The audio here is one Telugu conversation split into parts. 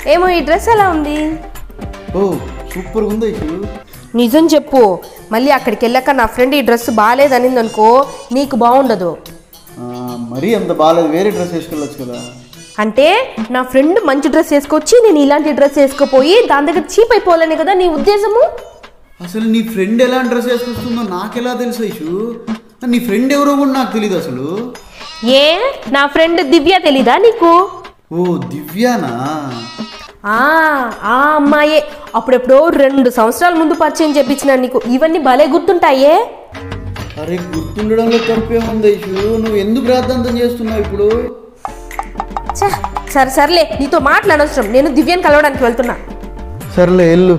ఏమో ఈ డ్రెస్ ఎలా ఉంది ఓ సూపర్గా ఉంది ఐషు నిజం చెప్పు మళ్ళీ అక్కడికి వెళ్ళాక నా ఫ్రెండ్ ఈ డ్రెస్ బాగాలేదనింది అనుకో నీకు బాగుండదు ఆ, మరీ అంత బాగాలేదు వేరే డ్రెస్ వేసుకెళ్ళొచ్చు కదా అంటే నా ఫ్రెండ్ మంచి డ్రెస్ వేసుకొచ్చి నేను ఇలాంటి డ్రెస్ వేసుకోపోయి దాని దగ్గర చీప్ అయిపోవాలని కదా నీ ఉద్దేశము అసలు నీ ఫ్రెండ్ ఎలాంటి డ్రెస్ వేసుకొస్తుందో నాకెలా తెలుసు ఐషు నీ ఫ్రెండ్ ఎవరో కూడా నాకు తెలియదు అసలు ఏ నా ఫ్రెండ్ దివ్య తెలీదా నీకు ఓ దివ్యానా ఆ ఆ అమ్మాయే అప్పుడెప్పుడో రెండు సంవత్సరాల ముందు పరిచయం చెప్పించిన నీకు ఇవన్నీ భలే గుర్తుంటాయే అరే గుర్తుండడంలో తప్పేముంది ఐషు నువ్వు ఎందుకు రాద్ధాంతం చేస్తున్నావు ఇప్పుడు ఛ, సరే సర్లే నీతో మాట్లాడవసరం నేను దివ్యని కలవడానికి వెళ్తున్నా సర్లే ఎల్లు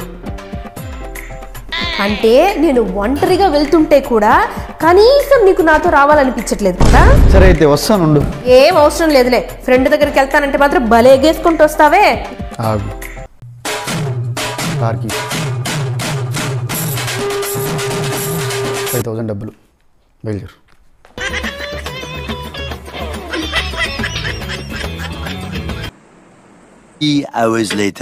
అంటే నేను ఒంటరిగా వెళ్తుంటే కూడా కనీసం నీకు నాతో రావాలనిపించట్లేదు కదా సరే అయితే వస్తానుండు ఏం అవసరం లేదులే ఫ్రెండ్ దగ్గరికి వెళ్తానంటే మాత్రం భలే గేసుకుంటూ వస్తావే ఆగు కార్కి ఫైవ్ థౌసండ్ డబ్బులు బయలుదేరు Three hours later.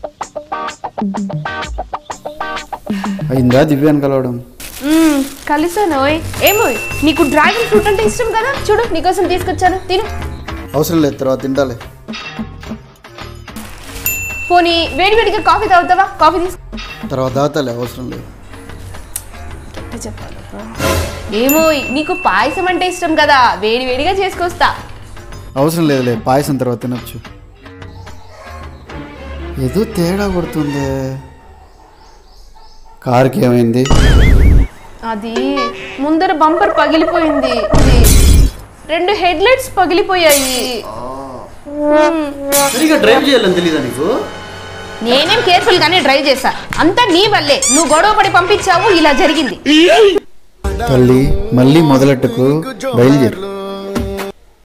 అయిందా దివ్యాన్ని కలవడం మ్మ్, కలిసాను ఓయ్. ఏమో నీకు డ్రాగన్ ఫ్రూట్ అంటే ఇష్టం కదా చూడు నీకోసం తీసుకొచ్చాను తిను అవసరం లేదు తర్వాత తింటాలే పోనీ వేడివేడిగా కాఫీ తాగుతావా కాఫీ తీసు తర్వాత తాగుతాలే అవసరం లేదు ఏమో నీకు పాయసం అంటే ఇష్టం కదా వేడి వేడిగా చేసుకొస్తా అవసరం లేదులే పాయసం తర్వాత తినొచ్చు ఏదో తేడా కొడుతుంది కార్కి ఏమైంది అది ముందర బంపర్ పగిలిపోయింది ఇది రెండు హెడ్ లైట్స్ పగిలిపోయాయి మ్మ్. సరిగా డ్రైవ్ చేయాలని తెలీదా నీకు నేనేం కేర్ఫుల్ గానే డ్రైవ్ చేశా అంతా నీ వల్లే నువ్వు గొడవ పడి పంపించావు ఇలా జరిగింది తల్లి మళ్ళీ మొదలెట్టుకు బయలుదేరు